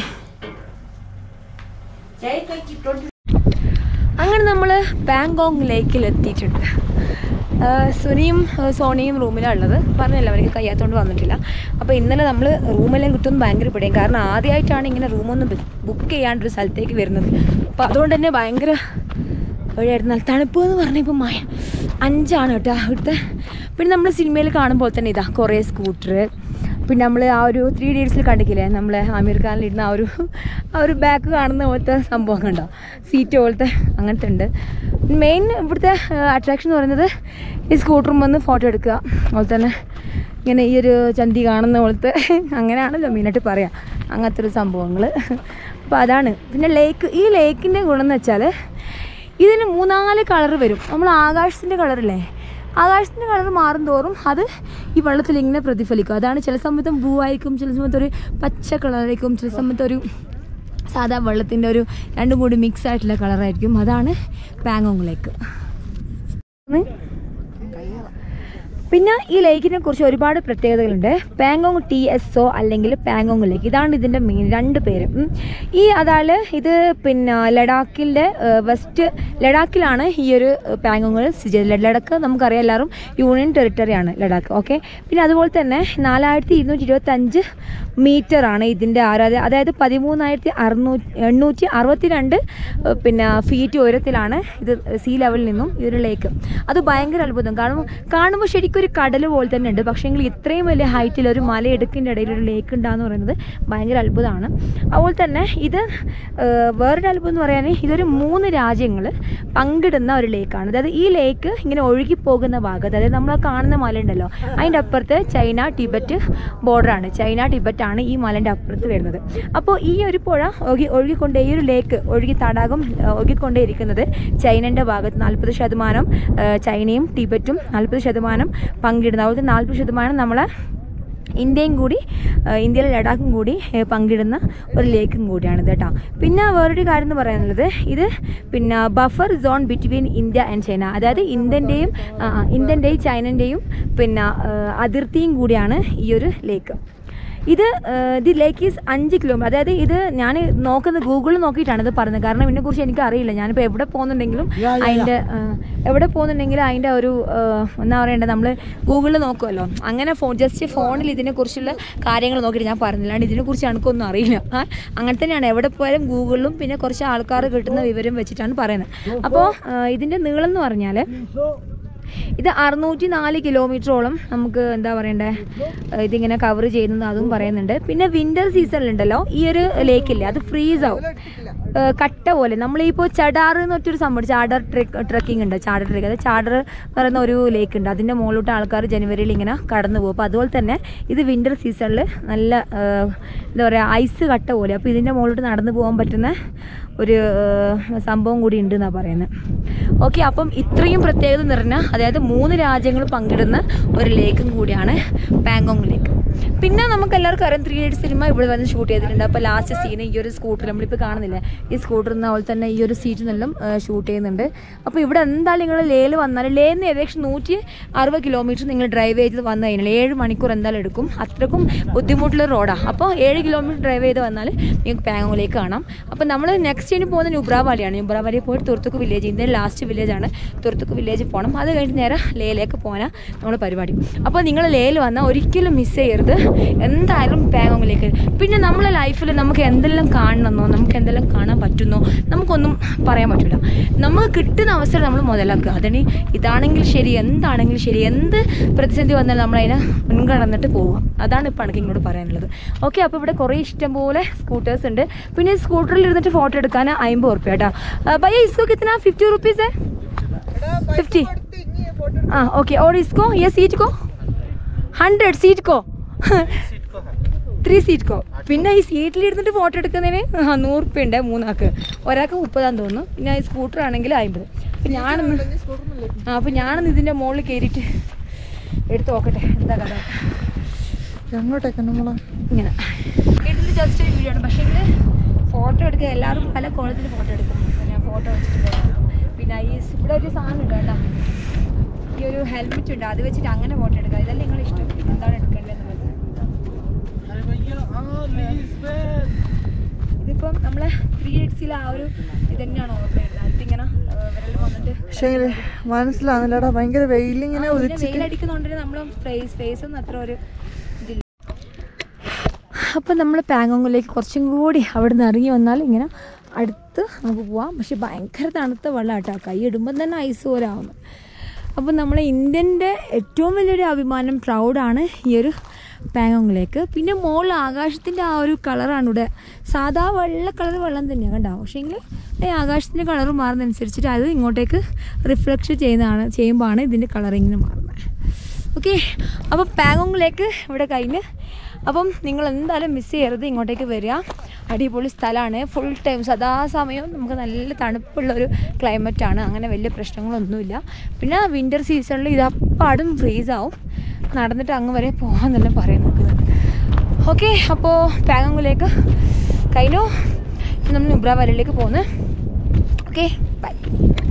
Speaker 1: അങ്ങനെ നമ്മൾ ബാങ്കോങ് ലേക്കിൽ എത്തിയിട്ടുണ്ട് ആ, സുനിയും ആ, സോണിയും റൂമിലാണ് ഉള്ളത് പറഞ്ഞല്ലോ അവർക്ക് കഴിയാത്തതുകൊണ്ട് വന്നിട്ടില്ല അപ്പോൾ ഇന്നലെ നമ്മൾ റൂമെല്ലാം കിട്ടുമെന്ന് ഭയങ്കര പിടിയും കാരണം ആദ്യമായിട്ടാണ് ഇങ്ങനെ റൂമൊന്നും ബുക്ക് ചെയ്യാണ്ടൊരു സ്ഥലത്തേക്ക് വരുന്നത് അപ്പോൾ അതുകൊണ്ട് തന്നെ ഭയങ്കര വഴിയായിരുന്നു തണുപ്പ് എന്ന് പറഞ്ഞാൽ ഇപ്പോൾ മഴ അഞ്ചാണ് കേട്ടോ ഇവിടുത്തെ പിന്നെ നമ്മൾ സിനിമയിൽ കാണുമ്പോൾ തന്നെ ഇതാ കുറേ സ്കൂട്ടർ പിന്നെ നമ്മൾ ആ ഒരു ത്രീ ഡേയ്സിൽ കണ്ടിക്കില്ലേ നമ്മൾ ആമീർ ഖാനിലിരുന്ന ആ ഒരു ആ ഒരു ബാക്ക് കാണുന്ന പോലത്തെ സംഭവം കണ്ടോ സീറ്റ് പോലത്തെ അങ്ങനത്തെ ഉണ്ട് മെയിൻ ഇവിടുത്തെ അട്രാക്ഷൻ എന്ന് പറയുന്നത് ഈ സ്കൂട്ടറും വന്ന് ഫോട്ടോ എടുക്കുക അതുപോലെ തന്നെ ഇങ്ങനെ ഈ ഒരു ചന്തി കാണുന്ന പോലത്തെ അങ്ങനെയാണല്ലോ മെയിനായിട്ട് പറയാം അങ്ങനത്തെ ഒരു സംഭവങ്ങൾ അപ്പോൾ അതാണ് പിന്നെ ലേക്ക് ഈ ലേക്കിൻ്റെ ഗുണം എന്ന് വെച്ചാൽ ഇതിന് മൂന്നാല് കളർ വരും നമ്മൾ ആകാശത്തിൻ്റെ കളറില്ലേ ആകാശത്തിൻ്റെ കളർ മാറും തോറും അത് ഈ വെള്ളത്തിൽ ഇങ്ങനെ പ്രതിഫലിക്കും അതാണ് ചില സമയത്ത് ബ്ലൂ ആയിരിക്കും ചില സമയത്ത് ഒരു പച്ച കളറായിരിക്കും ചില സമയത്ത് ഒരു സാധാ വെള്ളത്തിൻ്റെ ഒരു രണ്ടും കൂടി മിക്സ് ആയിട്ടുള്ള കളറായിരിക്കും അതാണ് പാങ്ങോങ് ലേക്ക് പിന്നെ ഈ ലേക്കിനെ കുറിച്ച് ഒരുപാട് പ്രത്യേകതകളുണ്ട് പാങ്ങോങ് ടി എസ് ഒ അല്ലെങ്കിൽ പാങ്ങോങ് ലേക്ക് ഇതാണ് ഇതിൻ്റെ മെയിൻ രണ്ട് പേര് ഉം. ഈ അതാൾ ഇത് പിന്നെ ലഡാക്കിൻ്റെ വെസ്റ്റ് ലഡാക്കിലാണ് ഈ ഒരു പാങ്ങോങ് സ്ഥിതി ചെയ്യുന്നത് ലഡാക്ക് നമുക്കറിയാം എല്ലാവരും യൂണിയൻ ടെറിട്ടറിയാണ് ലഡാക്ക് ഓക്കെ പിന്നെ അതുപോലെ തന്നെ നാലായിരത്തി ഇരുന്നൂറ്റി ഇരുപത്തഞ്ച് മീറ്ററാണ് ഇതിൻ്റെ ആരാധന അതായത് പതിമൂന്നായിരത്തി അറുന്നൂറ്റി എണ്ണൂറ്റി അറുപത്തി രണ്ട് പിന്നെ ഫീറ്റ് ഉയരത്തിലാണ് ഇത് സീ ലെവലിൽ നിന്നും ഈ ഒരു ലേക്ക് അത് ഭയങ്കര അത്ഭുതം കാണുമ്പോൾ കാണുമ്പോൾ ശരിക്കും ഒരു കടൽ പോലെ തന്നെ ഉണ്ട് പക്ഷേങ്കിൽ ഇത്രയും വലിയ ഹൈറ്റിൽ ഒരു മലയിടുക്കിൻ്റെ ഇടയിൽ ഒരു ലേക്ക് ഉണ്ടാന്ന് പറയുന്നത് ഭയങ്കര അത്ഭുതമാണ് അതുപോലെ തന്നെ ഇത് ഏഹ്, വേറൊരു അത്ഭുതം എന്ന് പറയാൻ ഇതൊരു മൂന്ന് രാജ്യങ്ങൾ പങ്കിടുന്ന ഒരു ലേക്കാണ് അതായത് ഈ ലേക്ക് ഇങ്ങനെ ഒഴുകി പോകുന്ന ഭാഗത്ത് അതായത് നമ്മൾ ആ കാണുന്ന മല ഉണ്ടല്ലോ അതിൻ്റെ അപ്പുറത്ത് ചൈന ടിബറ്റ് ബോർഡറാണ് ചൈന ടിബറ്റ് ആണ് ഈ മലൻ്റെ അപ്പുറത്ത് വരുന്നത് അപ്പോൾ ഈ ഒരു പുഴ ഒഴുകി ഒഴുകിക്കൊണ്ടേ ഈ ഒരു ലേക്ക് ഒഴുകി തടാകം ഏഹ്, ഒഴുകിക്കൊണ്ടേയിരിക്കുന്നത് ചൈനൻ്റെ ഭാഗത്ത് നാൽപ്പത് ശതമാനം ഏഹ്, ചൈനയും ടിബറ്റും നാൽപ്പത് ശതമാനം പങ്കിടുന്നത് അതുപോലെ നാൽപ്പത് ശതമാനം നമ്മളെ ഇന്ത്യയും കൂടി ആ, ഇന്ത്യയിലെ ലഡാക്കും കൂടി ഏ, പങ്കിടുന്ന ഒരു ലേക്കും കൂടിയാണ് ഇത് കേട്ടോ പിന്നെ വേറൊരു കാര്യം എന്ന് പറയാനുള്ളത് ഇത് പിന്നെ buffer zone between India and China അതായത് ഇന്ത്യൻ്റെയും ഇന്ത്യൻ്റെയും ചൈനൻ്റെയും പിന്നെ ആ, അതിർത്തിയും കൂടിയാണ് ഈ ഒരു ലേക്ക് ഇത് ദി ലേക്ക് ഈസ് അഞ്ച് കിലോമീറ്റർ അതായത് ഇത് ഞാൻ നോക്കുന്നത് ഗൂഗിളിൽ നോക്കിയിട്ടാണ് ഇത് പറയുന്നത് കാരണം ഇതിനെക്കുറിച്ച് എനിക്ക് അറിയില്ല ഞാനിപ്പോൾ എവിടെ പോകുന്നുണ്ടെങ്കിലും അതിൻ്റെ ആ, എവിടെ പോകുന്നുണ്ടെങ്കിലും അതിൻ്റെ ഒരു ആ, എന്താ പറയണ്ടത് നമ്മൾ ഗൂഗിളിൽ നോക്കുമല്ലോ അങ്ങനെ ഫോ ജസ്റ്റ് ഫോണിൽ ഇതിനെക്കുറിച്ചുള്ള കാര്യങ്ങൾ നോക്കിയിട്ട് ഞാൻ പറഞ്ഞില്ലാണ്ട് ഇതിനെക്കുറിച്ച് എനിക്കൊന്നും അറിയില്ല ആ, അങ്ങനെ തന്നെയാണ് എവിടെ പോയാലും ഗൂഗിളിലും പിന്നെ കുറച്ച് ആൾക്കാർ കിട്ടുന്ന വിവരം വെച്ചിട്ടാണ് പറയുന്നത് അപ്പോൾ ഇതിൻ്റെ നീളം എന്ന് പറഞ്ഞാൽ ഇത് അറുന്നൂറ്റി നാല് കിലോമീറ്ററോളം നമുക്ക് എന്താ പറയണ്ടേ ഏഹ് ഇതിങ്ങനെ കവർ ചെയ്യുന്നത് അതും പറയുന്നുണ്ട് പിന്നെ വിൻ്റർ സീസണിലുണ്ടല്ലോ ഈ ഒരു ലേക്കില്ലേ അത് ഫ്രീസ് ആവും ഏഹ് കട്ട പോലെ നമ്മളിപ്പോൾ ചടാർ എന്ന് പറഞ്ഞൊരു സംഭവം ചാഡർ ട്രെക്ക് ട്രക്കിംഗ് ഉണ്ട് ചാഡർ ട്രെക്ക് അത് ചാഡർ എന്ന് പറയുന്ന ഒരു ലേക്ക് ഉണ്ട് അതിൻ്റെ മുകളിലോട്ട് ആൾക്കാർ ജനുവരിയിൽ ഇങ്ങനെ കടന്നു പോകും അപ്പോൾ അതുപോലെ തന്നെ ഇത് വിൻ്റർ സീസണിൽ നല്ല ഏഹ് എന്താ പറയുക ഐസ് കട്ട പോലെ അപ്പോൾ ഇതിൻ്റെ മുകളിലോട്ട് നടന്നു പോകാൻ പറ്റുന്ന ഒരു ഏഹ് സംഭവം കൂടി ഉണ്ട് എന്നാണ് പറയുന്നത് ഓക്കെ അപ്പം ഇത്രയും പ്രത്യേകത നിറഞ്ഞ അതായത് മൂന്ന് രാജ്യങ്ങൾ പങ്കിടുന്ന ഒരു ലേക്കും കൂടിയാണ് പാങ്കോങ് ലേക്ക് പിന്നെ നമുക്ക് എല്ലാവർക്കും അറിയാം ത്രീ ഇഡിയറ്റ് സിനിമ ഇവിടെ വന്ന് ഷൂട്ട് ചെയ്തിട്ടുണ്ട് അപ്പോൾ ലാസ്റ്റ് സീൻ ഈ ഒരു സ്കൂട്ടർ നമ്മളിപ്പോൾ കാണുന്നില്ലേ ഈ സ്കൂട്ടർ എന്ന പോലെ തന്നെ ഈ ഒരു സീറ്റിൽ നിന്നും ഷൂട്ട് ചെയ്യുന്നുണ്ട് അപ്പോൾ ഇവിടെ എന്തായാലും നിങ്ങൾ ലേയിൽ വന്നാൽ ലേയിൽ നിന്ന് ഏകദേശം നൂറ്റി അറുപത് കിലോമീറ്റർ നിങ്ങൾ ഡ്രൈവ് ചെയ്ത് വന്നു കഴിഞ്ഞാൽ ഏഴ് മണിക്കൂർ എന്തായാലും എടുക്കും അത്രക്കും ബുദ്ധിമുട്ടുള്ള റോഡാണ് അപ്പോൾ ഏഴ് കിലോമീറ്റർ ഡ്രൈവ് ചെയ്ത് വന്നാൽ നിങ്ങൾക്ക് പാങ്ങോലേക്ക് കാണാം അപ്പോൾ നമ്മൾ നെക്സ്റ്റ് ഇനി പോകുന്ന നുബ്രാവാലിയാണ് നുബ്രാവാലി പോയിട്ട് തുർത്തുക്ക് വില്ലേജ് ഇന്ത്യൻ ലാസ്റ്റ് വില്ലേജാണ് തുർത്തുക്ക് വില്ലേജ് പോകണം അത് കഴിഞ്ഞ് നേരെ ലേയിലേക്ക് പോകാനാണ് നമ്മുടെ പരിപാടി അപ്പോൾ നിങ്ങൾ ലേയിൽ വന്നാൽ ഒരിക്കലും മിസ് ചെയ്യരുത് എന്തായാലും പാങ്ങോങ്ങിലേക്ക് പിന്നെ നമ്മളെ ലൈഫിൽ നമുക്ക് എന്തെല്ലാം കാണണമെന്നോ നമുക്ക് എന്തെല്ലാം കാണാൻ പറ്റുന്നോ നമുക്കൊന്നും പറയാൻ പറ്റില്ല നമുക്ക് കിട്ടുന്ന അവസരം നമ്മൾ മുതലാക്കുക അതിന് ഇതാണെങ്കിൽ ശരി എന്താണെങ്കിലും ശരി എന്ത് പ്രതിസന്ധി വന്നാലും നമ്മൾ അതിനെ മുൻകടന്നിട്ട് പോവുക അതാണ് ഇപ്പോൾ എനിക്ക് ഇങ്ങോട്ട് പറയാനുള്ളത് ഓക്കെ അപ്പോൾ ഇവിടെ കുറേ ഇഷ്ടംപോലെ സ്കൂട്ടേഴ്സ് ഉണ്ട് പിന്നെ സ്കൂട്ടറിൽ ഇരുന്നിട്ട് ഫോട്ടോ എടുക്കാൻ അമ്പത് ഉറുപ്പ്യ കേട്ടോ ഭയ്യ ഇസ്കോ കിतना ഫിഫ്റ്റി റുപ്പീസ് ഫിഫ്റ്റി हाँ ओके और इसको ये सीट को हंड्रेड सीट को ത്രീ സീറ്റ് കോ പിന്നെ ഈ സീറ്റിൽ ഇരുന്നിട്ട് ഫോട്ടോ എടുക്കുന്നതിന് ആ നൂറ് ഉറുപ്പ്യ ഉണ്ട് മൂന്നാൾക്ക് ഒരാൾക്ക് മുപ്പതാന്ന് തോന്നുന്നു പിന്നെ ഈ സ്കൂട്ടർ ആണെങ്കിൽ അമ്പത് അപ്പം ഞാനൊന്ന് ആ അപ്പം ഞാനൊന്ന് ഇതിൻ്റെ മുകളിൽ കയറിയിട്ട് എടുത്ത് നോക്കട്ടെ എന്താ കഥ
Speaker 2: എങ്ങോട്ടേക്ക് നമ്മളെ
Speaker 1: ഇങ്ങനെ ഇതിൽ ജസ്റ്റ് ഒരു വീഡിയോ ആണ് പക്ഷേ ഇതിൽ ഫോട്ടോ എടുക്കുക എല്ലാവരും പല കോളേജിൽ ഫോട്ടോ എടുക്കും അപ്പോൾ ഞാൻ ഫോട്ടോ വെച്ചിട്ട് പിന്നെ ഈ ഇവിടെ ഒരു സാധനം ഉണ്ട് കേട്ടോ ഈ ഒരു ഹെൽമെറ്റ് ഉണ്ട് അത് വെച്ചിട്ട് അങ്ങനെ ഫോട്ടോ എടുക്കുക ഇതെല്ലാം നിങ്ങൾ ഇഷ്ടം എന്താണ് എടുക്കേണ്ടതെന്നുള്ളത് ഇതിപ്പം നമ്മളെ ത്രീ എക്സിൽ ആ ഒരു ഇത് തന്നെയാണ് ഓർമ്മ വരുന്നത് അതിങ്ങനെ വിരൽ വന്നിട്ട്
Speaker 2: പക്ഷേ മനസ്സിലാവുന്നില്ലടാ ഭയങ്കര വെയിലിങ്ങനെ
Speaker 1: പിന്നെ
Speaker 2: ഉദിച്ചിട്ട്
Speaker 1: വെയിലടിക്കുന്നതുകൊണ്ട് നമ്മൾ ഫേസ് ഫേസ് ഒന്നും അത്ര ഒരു ഇതില്ല അപ്പം നമ്മൾ പാങ്ങോങ്ങിലേക്ക് കുറച്ചും കൂടി അവിടെ നിന്ന് ഇറങ്ങി വന്നാൽ ഇങ്ങനെ അടുത്ത് നമുക്ക് പോവാം പക്ഷെ ഭയങ്കര തണുത്ത വെള്ളം കേട്ടോ കൈ ഇടുമ്പം തന്നെ ഐസ് പോലെ ആവുന്നു അപ്പം നമ്മളെ ഇന്ത്യൻ്റെ ഏറ്റവും വലിയൊരു അഭിമാനം പ്രൗഡാണ് ഈ ഒരു പാങ്ങോങ്ങിലേക്ക് പിന്നെ മുകളിൽ ആകാശത്തിൻ്റെ ആ ഒരു കളറാണ് ഇവിടെ സാധാ വെള്ള കളർ വെള്ളം തന്നെയാണ് കണ്ടോ പക്ഷേങ്കിൽ ഈ ആകാശത്തിൻ്റെ കളർ മാറുന്നതനുസരിച്ചിട്ട് അത് ഇങ്ങോട്ടേക്ക് റിഫ്ലക്ഷൻ ചെയ്യുന്നതാണ് ചെയ്യുമ്പോഴാണ് ഇതിൻ്റെ കളറിങ്ങിന് മാറുന്നത് ഓക്കെ അപ്പോൾ പാങ്ങോങ്ങിലേക്ക് ഇവിടെ കഴിഞ്ഞ് അപ്പം നിങ്ങൾ എന്തായാലും മിസ് ചെയ്യരുത് ഇങ്ങോട്ടേക്ക് വരിക അടിപൊളി സ്ഥലമാണ് ഫുൾ ടൈം സദാസമയവും നമുക്ക് നല്ല തണുപ്പുള്ളൊരു ക്ലൈമറ്റാണ് അങ്ങനെ വലിയ പ്രശ്നങ്ങളൊന്നുമില്ല പിന്നെ വിൻ്റർ സീസണിൽ ഇത് അപ്പാടും ഫ്രീസ് ആവും നടന്നിട്ട് അങ്ങ് വരെ പോകാമെന്നെല്ലാം പറയാൻ നോക്കുന്നുണ്ട് ഓക്കെ അപ്പോൾ പാങ്ങോങ്ങിലേക്ക് കഴിഞ്ഞു നമ്മൾ നുബ്ര വരയിലേക്ക് പോകുന്നു ഓക്കെ ബൈ